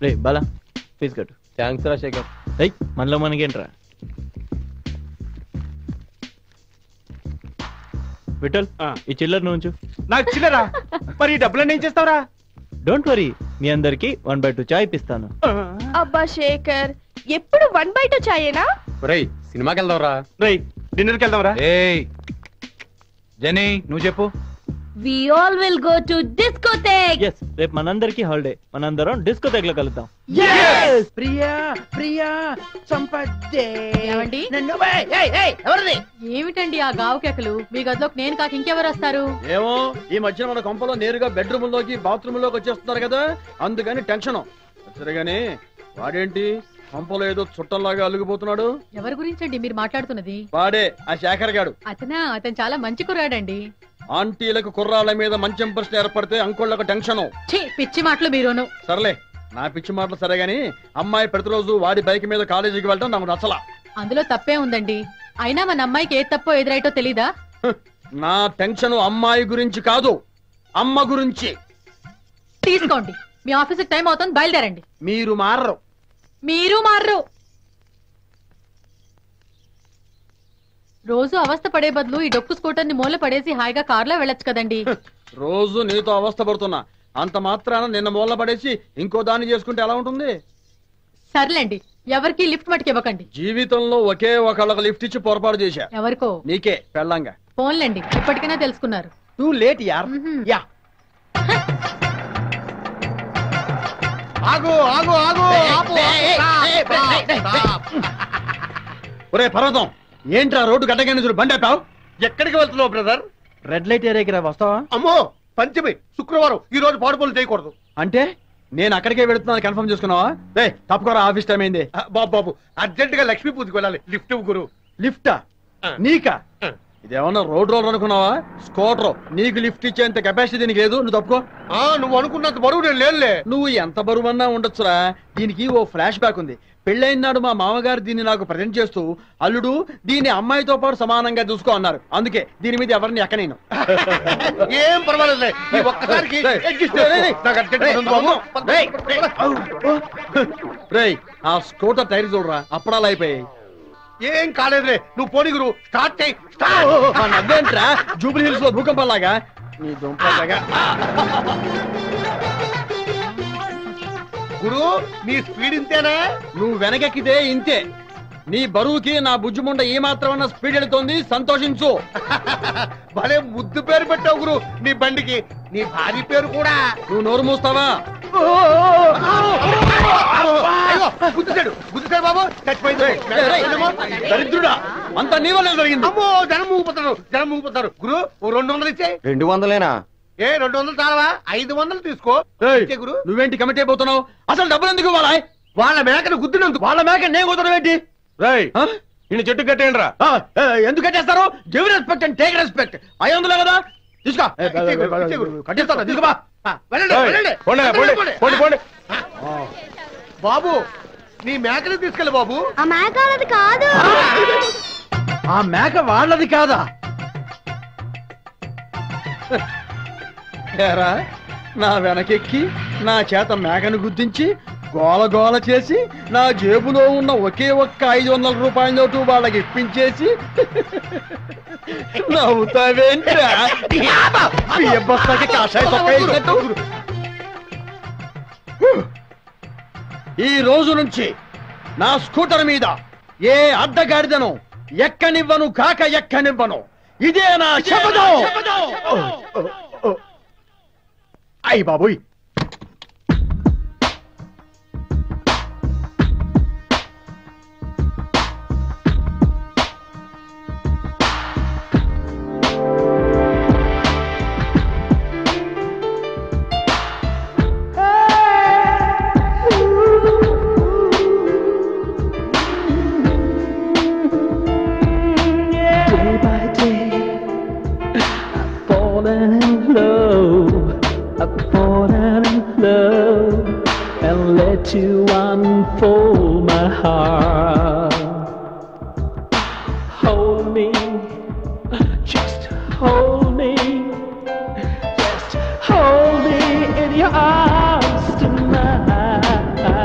రే Bala fee కట్టు thanks రా శేఖర్ రేయ్ మనలో మనకేంట్రా విఠల్ ఆ. ఈ చిల్లర నుంచు నాకు చిల్లరా మరి ఈ డబ్బులన్నీ ఏం చేస్తావురా డోంట్ వరీ మీ అందరికి వన్ బై టూ చాయ్ ఇప్పిస్తాను అబ్బా శేఖర్ ఎప్పుడు వన్ బై టూ చాయేనా ఒరేయ్ సినిమాకి వెళ్దాం రా రేయ్ డిన్నర్కి వెళ్దాంరా ఏయ్ జెనీ నువ్వు చెప్పు we all will go to discotheque yes రేపు మనందరికి హాలిడే మనందరం డిస్కో లో కలుద్దాం ప్రియా ప్రియా సంపత్తే ఏమండి? నన్ను ఏయ్, ఏయ్, ఏయ్, ఎవరిది ఏమిటండి ఆ గావు కేకలు మీ గదిలోకి నేను కాక ఇంకెవరు వస్తారు ఏమో ఈ మధ్య మన కొంపలో నేరుగా బెడ్రూమ్ లోకి బాత్రూమ్ లోకి వచ్చేస్తున్నారు కదా అందుకని టెన్షన్ సరేగాని వాడేంటి కొంపలో ఏదో చుట్టంలాగా అల్లుకుపోతున్నాడు ఎవరి గురించండి మీరు మాట్లాడుతున్నది వాడే ఆ శేఖర్ గాడు అతనా అతను చాలా మంచి కుర్రాడండి ఆంటీలకు కుర్రాళ్ళ మీద మంచి ఇంప్రెషన్ ఏర్పడితే అంకోళ్ళకు టెన్షన్ ఛీ పిచ్చి మాటలు మీరును సర్లే నా పిచ్చి మాటలు సరే గాని అమ్మాయి ప్రతిరోజు వాడి బైక్ మీద కాలేజీకి వెళ్ళడం నాకు నచ్చలా అందులో తప్పే ఉందండి అయినా మన అమ్మాయికి ఏ తప్పో ఎదురైటో తెలీదా నా టెన్షన్ అమ్మాయి గురించి కాదు అమ్మ గురించి తీసుకోండి మీ ఆఫీస్కి టైం అవుతుంది బయలుదేరండి మీరు మారరు మీరు మార్రు రోజు అవస్థ పడే బదులు ఈ డొక్కు స్కూటర్ ని మూల పడేసి హాయిగా కార్లో వెళ్ళొచ్చు కదండి రోజు నీతో అవస్థ పడుతున్నా అంత మాత్రాన నిన్న మూల పడేసి ఇంకో దాన్ని చేసుకుంటే ఎలా ఉంటుంది సర్లేండి ఎవరికి లిఫ్ట్ మటుకు ఇవ్వకండి జీవితంలో ఒకే ఒకళ్ళకి లిఫ్ట్ ఇచ్చి పొరపాటు చేశా ఎవరికో నీకే పెళ్ళంగా ఫోన్లేండి ఇప్పటికైనా తెలుసుకున్నారు టూ లేట్ యార్ మ్హూ. యా ఆగు ఆగు ఆగు ఆపు, ఆపు, stop, stop. ఒరే పర్వతం ఏంట్రా రోడ్డు గడ్డగానే చూడు బండి ఆపావు ఎక్కడికి వెళ్తున్నావు బ్రదర్ రెడ్ లైట్ ఏరియాకి రా వస్తావా అమ్మో పంచమి శుక్రవారం ఈ రోజు పాడు పనులు చేయకూడదు అంటే నేను అక్కడికే వెళుతున్నాను కన్ఫర్మ్ చేసుకున్నావా రే తప్పుకోరా ఆఫీస్ టైం అయింది ఆ, బాబు బాబు అర్జెంట్ గా లక్ష్మీ పూజకి వెళ్ళాలి లిఫ్ట్ ఇవ్వు గురు లిఫ్టా ఆ. నీకా ఆ. ఇదేమన్నా రోడ్ రోడ్ అనుకున్నావా స్కూటర్ నీకు లిఫ్ట్ ఇచ్చేంత కెపాసిటీ నీకు లేదు నువ్వు తప్పుకో ఆ నువ్వు అనుకున్నంత బరువు నేను లేనులే నువ్వు ఎంత బరువన్నా ఉండొచ్చురా దీనికి ఓ ఫ్లాష్ బ్యాక్ ఉంది పెళ్ళైన నాడు మా మామగారు దీన్ని నాకు ప్రజెంట్ చేస్తూ అల్లుడు దీన్ని అమ్మాయితో పాటు సమానంగా చూసుకో అన్నారు అందుకే దీని మీద ఎవరిని ఎక్కనేను ఏం పర్వాలేదు ఈ ఒక్కసారికి రేయ్, adjust రేయ్, చేసుకో. రేయ్, నాకు urgent గా రేయ్, ఉంది బాబు. రేయ్, రేయ్ ఆ స్కూటర్ టైర్ చూడరా అప్పడాలు అయిపోయాయి ఏం కాలేదులే నువ్వు పోనీ గురు స్టార్ట్ చేయి స్టార్ట్ ఆ నవ్వేంట్రా జూబ్లీ హిల్స్ లో భూకంపం లాగా నీ దుంపగా గురు నీ స్పీడ్ ఇంతేనా నువ్వు వెనకెక్కితే ఇంతే నీ బరువుకి నా బుజ్జుముండ ఏ మాత్రమన్నా స్పీడ్ వెళుతోంది సంతోషించు భలే ముద్దు పేరు పెట్టావు గురు నీ బండికి నీ భార్య పేరు కూడా నువ్వు నోరు మూస్తావా అయ్యో, గుద్దుతాడు గుద్దుతాడు బాబు చచ్చిపోయింది రేయ్, రేయ్, దరిద్రుడా అంతా నీ వల్లే జరిగింది అమ్మో జనం మూగిపోతారు జనం మూగిపోతారు గురు ఓ రెండు వందలు ఇచ్చే రెండు వందలేనా ఏ రెండు వందలు చాలవా ఐదు వందలు తీసుకో రేయ్, ఇచ్చే గురు నువ్వేంటి కమిటీ అయిపోతున్నావు అసలు డబ్బులు ఎందుకు ఇవ్వాలా వాళ్ళ మేకను గుద్దినందుకు వాళ్ళ మేక నేను కుదరడం ఏంటి రేయ్ ఆ? నిన్ను చెట్టు కట్టేయండి రా ఆ, ఏ, ఎందుకు కట్టేస్తారు give respect and take respect ఐదు వందలే కదా తీసుకో ఏ, ఇచ్చే గురు, ఇచ్చే గురు. కట్టిస్తాను తీసుకోబా ఆ, వెళ్ళండి ఏయ్, వెళ్ళండి పోండి, వెళ్ళండి, పోండి, పోండి, పోండి. బాబు నీ మేకని తీసుకెళ్ళి బాబు ఆ మేక అన్నది కాదు ఆ మేక వాళ్ళది కాదా ఏరా నా వెనకెక్కి నా చేత మేకను గుర్తించి గోల గోల చేసి నా జేబులో ఉన్న ఒకే ఒక్క ఐదు వందల రూపాయల నోటు వాళ్ళకి ఇప్పించేసి నవ్వుతావేంట్రా బియ్యం బస్తాకి కాషాయ చొక్కా వేసినట్టు. ఈ రోజు నుంచి నా స్కూటర్ మీద ఏ అడ్డగాడిదను ఎక్కనివ్వను కాక ఎక్కనివ్వను ఇదే నా శపథం ఓ, ఓ, ఓ. అయ్ బాబోయ్ Day by day, I've fallen in love. I've fallen in love and let you unfold my heart. Hold me, just hold me, just hold me in your arms tonight.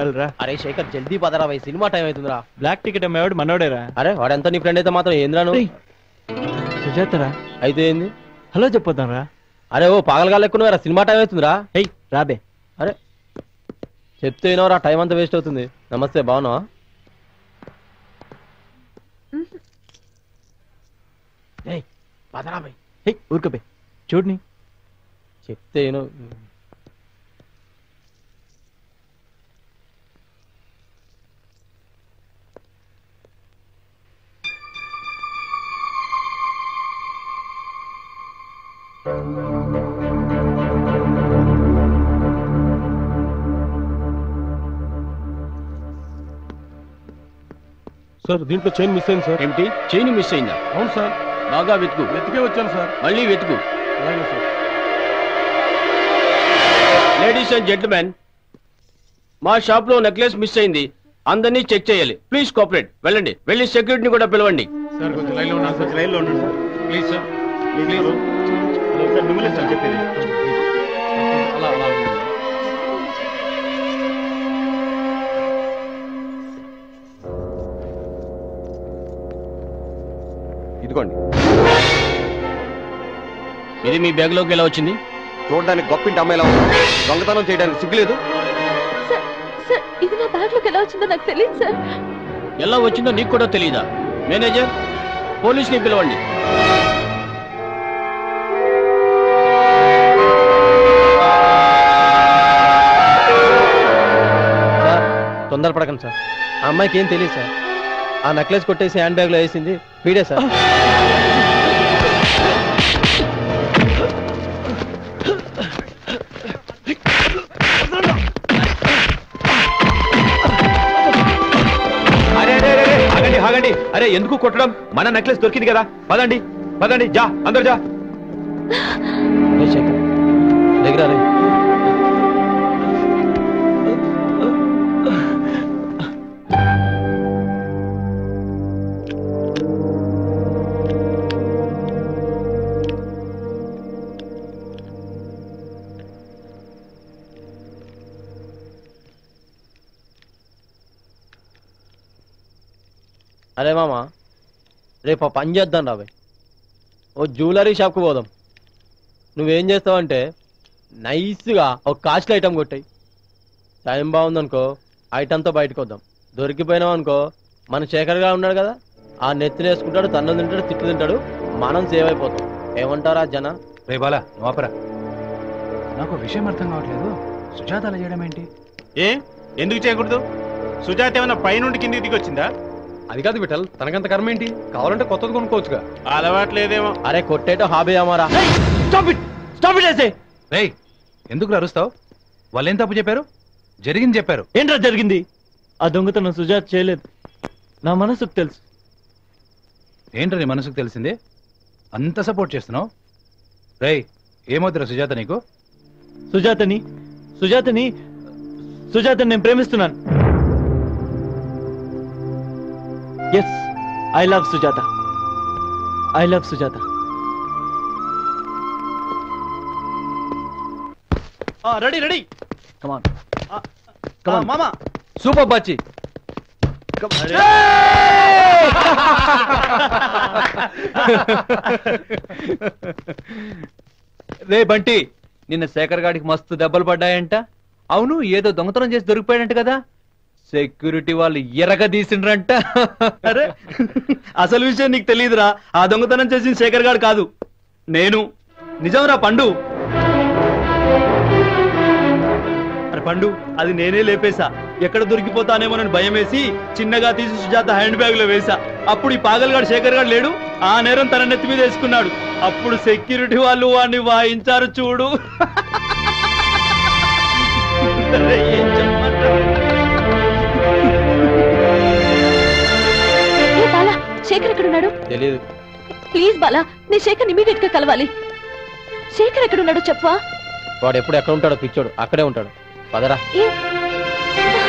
వెళ్ళాలిరా అరే శేఖర్ జల్దీ పదరా భయ్ సినిమా టైం అవుతుందిరా black ticket అమ్మేవాడు మనోడేరా అరే వాడెంత నీ ఫ్రెండ్ అయితే మాత్రం ఏంద్రాను రేయ్, సుజాతరా అయితే ఏంది హలో చెప్పొద్దాం రా అరే ఓ పాగలగా లెక్కున్నారా సినిమా టైం అవుతుందిరా హెయ్ రాబే అరే చెప్తే వినవరా టైం అంతా వేస్ట్ అవుతుంది నమస్తే బాగున్నావా ఏయ్ పదరా భయ్ హే ఊరుకోబే చూడని చెప్తే విను సార్ దీంట్లో చైన్ మిస్ అయింది సార్ ఏమిటి చైన్ మిస్ అయిందా అవును సార్ బాగా వెతుకు వెతికే వచ్చాను సార్ మళ్ళీ వెతుకు అలాగే సార్ లేడీస్ అండ్ జెంట్మెన్ మా షాప్ లో నెక్లెస్ మిస్ అయింది అందరినీ చెక్ చేయాలి ప్లీజ్ కోఆపరేట్ వెళ్ళండి వెళ్ళి సెక్యూరిటీని కూడా పిలవండి సార్ కొంచెం లైన్లో ఉన్నాను సార్ లైన్లో ఉండండి sir please sir please sir మిమ్మల్ని సార్ చెప్పేది అలా అలా ఉండండి. ఇదిగోండి ఇది మీ బ్యాగ్ లోకి ఎలా వచ్చింది చూడడానికి గొప్పింటి అమ్మాయిలా ఉంది దొంగతనం చేయడానికి సిగ్గులేదు సార్ సార్ ఇది నా బ్యాగ్ లోకి ఎలా వచ్చిందో నాకు తెలియదు సార్ ఎలా వచ్చిందో నీకు కూడా తెలియదా మేనేజర్ పోలీస్ ని పిలవండి సార్ తొందరపడకండి సార్ ఆ అమ్మాయికి ఏం తెలియదు సార్ ఆ నెక్లెస్ కొట్టేసి హ్యాండ్ బ్యాగ్ లో వేసింది వీడే సార్ అరే అరే అరే, అరే ఆగండి ఆగండి అరే ఎందుకు కొట్టడం మన నెక్లెస్ దొరికింది కదా పదండి పదండి జా అందరు జా రే శేఖర్ దగ్గర రే అరే మామ రేపు ఆ పని చేద్దాం రాబాయ్ ఓ జ్యువెలరీ షాప్కి పోదాం నువ్వేం చేస్తావంటే నైస్గా ఒక కాస్ట్లీ ఐటమ్ కొట్టాయి టైం బాగుందనుకో ఐటమ్తో బయటకు వద్దాం దొరికిపోయినాం అనుకో మన శేఖర్గా ఉన్నాడు కదా ఆ నెత్తిన వేసుకుంటాడు తన్ను తింటాడు తిట్లు తింటాడు మనం సేవ్ అయిపోతాం ఏమంటారా జన రే బాలా నువ్వు ఆపరా నాకు ఒక విషయం అర్థం కావట్లేదు సుజాత అలా చేయడం ఏంటి ఏ ఎందుకు చేయకూడదు సుజాత ఏమైనా పైనుండి కిందికి దిగి వచ్చిందా అది కాదు విఠల్ తనకంత కర్మ ఏంటి కావాలంటే కొత్తది కొనుక్కోవచ్చుగా అలవాట్లేదేమో అరే కొట్టేటో హాబీ అమారా స్టాప్ ఇట్ స్టాప్ ఇట్ వేసే రే ఎందుకు అరుస్తావు వాళ్ళు ఏం తప్పు చెప్పారు జరిగింది చెప్పారు ఏంట్రా జరిగింది ఆ దొంగతనం సుజాత చేయలేదు నా మనసుకు తెలుసు ఏంట్రా నీ మనసుకు తెలిసింది అంత సపోర్ట్ చేస్తున్నావు రేయ్ ఏమవుతురా సుజాత నీకు సుజాతని సుజాతని సుజాతని నేను ప్రేమిస్తున్నాను yes I love Sujatha I love Sujatha ready ready come on మామా సూపర్ బచ్చి రే బంటి నిన్న శేఖర్ గాడికి మస్తు దెబ్బలు పడ్డాయంట అవును ఏదో దొంగతనం చేసి దొరికిపోయాడంట కదా సెక్యూరిటీ వాళ్ళు ఎరగ తీసిండ్రంట అరే అసలు విషయం నీకు తెలియదురా ఆ దొంగతనం చేసిన శేఖర్ గారు కాదు నేను నిజంరా పండు అరే పండు అది నేనే లేపేశా ఎక్కడ దొరికిపోతానేమోనని భయం వేసి చిన్నగా తీసి సుజాత హ్యాండ్ బ్యాగ్ లో వేసా అప్పుడు ఈ పాగల్గాడు శేఖర్ గారు లేడు ఆ నేరం తన నెత్తి మీద వేసుకున్నాడు అప్పుడు సెక్యూరిటీ వాళ్ళు వాడిని వాయించారు చూడు అరే, ఏం చెప్పమంటావు? ఏ బాలా శేఖర్ ఎక్కడున్నాడు తెలియదు ప్లీజ్ బాలా నేను శేఖర్ ఇమీడియట్ గా కలవాలి శేఖర్ ఎక్కడున్నాడు చెప్పవా వాడు ఎప్పుడు ఎక్కడ ఉంటాడో పిచ్చోడు అక్కడే ఉంటాడు పదరా ఏ